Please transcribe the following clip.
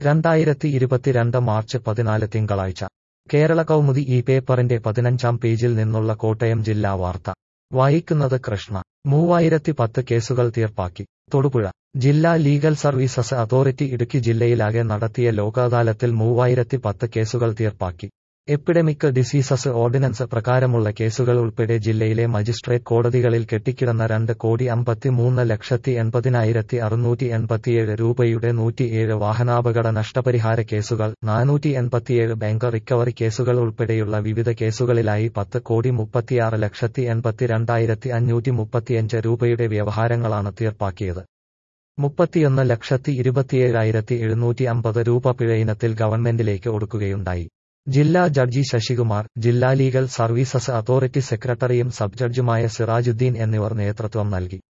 രണ്ടായിരത്തി ഇരുപത്തിരണ്ട് മാർച്ച് പതിനാല് തിങ്കളാഴ്ച കേരള കൗമുദി ഈ പേപ്പറിന്റെ പതിനഞ്ചാം പേജിൽ നിന്നുള്ള കോട്ടയം ജില്ലാ വാർത്ത വായിക്കുന്നത് കൃഷ്ണ മൂവായിരത്തി പത്ത് കേസുകൾ തീർപ്പാക്കി തൊടുപുഴ ജില്ലാ ലീഗൽ സർവീസസ് അതോറിറ്റി ഇടുക്കി ജില്ലയിലാകെ നടത്തിയ ലോകഅദാലത്തിൽ മൂവായിരത്തി പത്ത് കേസുകൾ തീർപ്പാക്കി എപ്പിഡമിക് ഡിസീസസ് ഓർഡിനൻസ് പ്രകാരമുള്ള കേസുകൾ ഉൾപ്പെടെ ജില്ലയിലെ മജിസ്ട്രേറ്റ് കോടതികളിൽ കെട്ടിക്കിടന്ന രണ്ട് കോടി അമ്പത്തിമൂന്ന് ലക്ഷത്തി എൺപതിനായിരത്തി അറുന്നൂറ്റി എൺപത്തിയേഴ് രൂപയുടെ നൂറ്റിയേഴ് വാഹനാപകട നഷ്ടപരിഹാര കേസുകൾ നാനൂറ്റി എൺപത്തിയേഴ് ബാങ്ക് റിക്കവറി കേസുകൾ ഉൾപ്പെടെയുള്ള വിവിധ കേസുകളിലായി പത്ത് കോടി മുപ്പത്തിയാറ് ലക്ഷത്തി എൺപത്തിരണ്ടായിരത്തി അഞ്ഞൂറ്റി മുപ്പത്തിയഞ്ച് രൂപയുടെ വ്യവഹാരങ്ങളാണ് തീർപ്പാക്കിയത് മുപ്പത്തിയൊന്ന് ലക്ഷത്തി ഇരുപത്തിയേഴായിരത്തി എഴുന്നൂറ്റി അമ്പത് രൂപ പിഴ ഇനത്തിൽ ഗവൺമെന്റിലേക്ക് ഒടുക്കുകയുണ്ടായി ജില്ലാ ജഡ്ജി ശശികുമാർ ജില്ലാ ലീഗൽ സർവീസസ് അതോറിറ്റി സെക്രട്ടറിയും സബ് ജഡ്ജുമായ സിറാജുദ്ദീൻ എന്നിവർ നേതൃത്വം നൽകി